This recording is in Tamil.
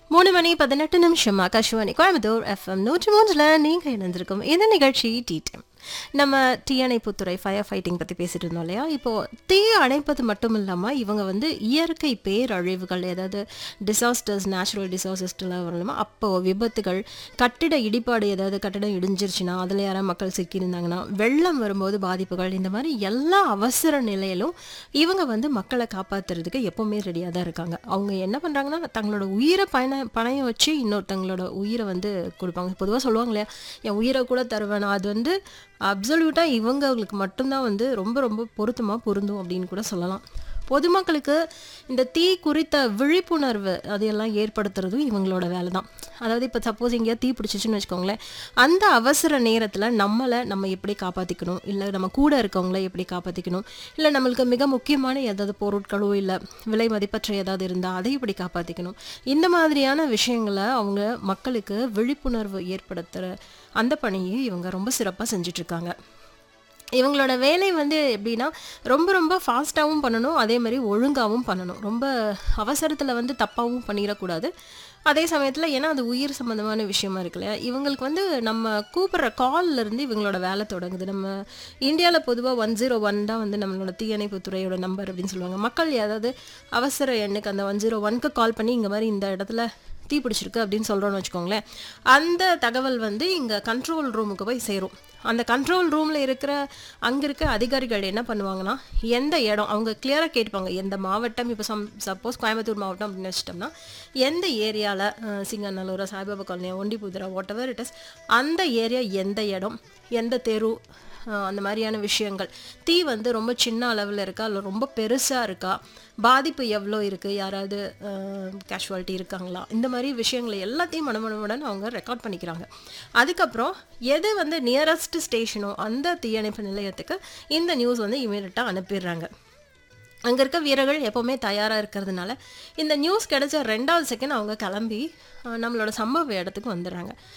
மூணு மணி பதினெட்டு நிமிஷம் ஆகாஷ்வாணி கோயம்புத்தூர் எஃப்எம் நூற்றி மூன்றில் நீங்கள் இணைந்திருக்கும் இந்த நிகழ்ச்சி டீ டைம் நம்ம தீ அணைப்புத்துறை ஃபயர் ஃபைட்டிங் பற்றி பேசிட்டு இருந்தோம் இல்லையா இப்போது தீ அணைப்பது மட்டும் இல்லாமல் இவங்க வந்து இயற்கை பேரழிவுகள் ஏதாவது டிசாஸ்டர்ஸ் நேச்சுரல் டிசாஸ்டர்ஸ்லாம் வரணுமா அப்போ விபத்துகள் கட்டிட இடிபாடு ஏதாவது கட்டிடம் இடிஞ்சிருச்சுன்னா அதில் யாராவது மக்கள் சிக்கியிருந்தாங்கன்னா வெள்ளம் வரும்போது பாதிப்புகள் இந்த மாதிரி எல்லா அவசர நிலையிலும் இவங்க வந்து மக்களை காப்பாற்றுறதுக்கு எப்போவுமே ரெடியாக தான் இருக்காங்க அவங்க என்ன பண்ணுறாங்கன்னா தங்களோட உயிரை பயண பணையம் வச்சு இன்னொருத்தங்களோட உயிரை வந்து கொடுப்பாங்க பொதுவாக சொல்லுவாங்க இல்லையா என் உயிரை கூட தருவேன் அது வந்து அப்சல்யூட்டாக இவங்களுக்கு மட்டும்தான் வந்து ரொம்ப ரொம்ப பொருத்தமாக பொருந்தும் அப்படின்னு கூட சொல்லலாம் பொதுமக்களுக்கு இந்த தீ குறித்த விழிப்புணர்வு அதையெல்லாம் ஏற்படுத்துறதும் இவங்களோட வேலை தான் அதாவது இப்போ சப்போஸ் எங்கேயா தீ பிடிச்சிச்சுன்னு வச்சுக்கோங்களேன் அந்த அவசர நேரத்தில் நம்மளை நம்ம எப்படி காப்பாற்றிக்கணும் இல்லை நம்ம கூட இருக்கவங்கள எப்படி காப்பாற்றிக்கணும் இல்லை நம்மளுக்கு மிக முக்கியமான ஏதாவது பொருட்களோ இல்லை விலை மதிப்பற்ற ஏதாவது இருந்தால் அதை எப்படி காப்பாற்றிக்கணும் இந்த மாதிரியான விஷயங்களை அவங்க மக்களுக்கு விழிப்புணர்வு ஏற்படுத்துகிற அந்த பணியை இவங்க ரொம்ப சிறப்பாக செஞ்சிட்ருக்காங்க இவங்களோட வேலை வந்து எப்படின்னா ரொம்ப ரொம்ப ஃபாஸ்ட்டாகவும் பண்ணணும் அதே மாதிரி ஒழுங்காகவும் பண்ணணும் ரொம்ப அவசரத்தில் வந்து தப்பாகவும் பண்ணிடக்கூடாது அதே சமயத்தில் ஏன்னா அது உயிர் சம்மந்தமான விஷயமா இருக்கு இல்லையா இவங்களுக்கு வந்து நம்ம கூப்பிட்ற கால்ல இருந்து இவங்களோட வேலை தொடங்குது நம்ம இந்தியாவில் பொதுவாக ஒன் ஜீரோ ஒன் தான் வந்து நம்மளோட தீயணைப்பு துறையோட நம்பர் அப்படின்னு சொல்லுவாங்க மக்கள் ஏதாவது அவசர எண்ணுக்கு அந்த ஒன் ஜீரோ ஒன்க்கு கால் பண்ணி இங்கே மாதிரி இந்த இடத்துல தீ பிடிச்சிருக்கு அப்படின்னு சொல்கிறோன்னு வச்சுக்கோங்களேன் அந்த தகவல் வந்து இங்கே கண்ட்ரோல் ரூமுக்கு போய் சேரும் அந்த கண்ட்ரோல் ரூமில் இருக்கிற அங்கே இருக்க அதிகாரிகள் என்ன பண்ணுவாங்கன்னா எந்த இடம் அவங்க கிளியராக கேட்பாங்க எந்த மாவட்டம் இப்போ சம் சப்போஸ் கோயம்புத்தூர் மாவட்டம் அப்படின்னு வச்சிட்டோம்னா எந்த ஏரியாவில் சிங்கநல்லூரா சாய்பாபா காலனியா ஒண்டிபுதுரா வாட் எவர் இட் இஸ் அந்த ஏரியா எந்த இடம் எந்த தெரு அஹ் அந்த மாதிரியான விஷயங்கள் தீ வந்து ரொம்ப சின்ன அளவில் இருக்கா இல்லை ரொம்ப பெருசாக இருக்கா பாதிப்பு எவ்வளோ இருக்குது யாராவது கேஷுவாலிட்டி இருக்காங்களா இந்த மாதிரி விஷயங்களை எல்லாத்தையும் மனமனமுடன் அவங்க ரெக்கார்ட் பண்ணிக்கிறாங்க அதுக்கப்புறம் எது வந்து நியரஸ்ட் ஸ்டேஷனோ அந்த தீயணைப்பு நிலையத்துக்கு இந்த நியூஸ் வந்து இமீடியட்டாக அனுப்பிடுறாங்க அங்கே இருக்க வீரர்கள் எப்போவுமே தயாராக இருக்கிறதுனால இந்த நியூஸ் கிடைச்ச ரெண்டாவது செகண்ட் அவங்க கிளம்பி அஹ், நம்மளோட சம்பவ இடத்துக்கு வந்துடுறாங்க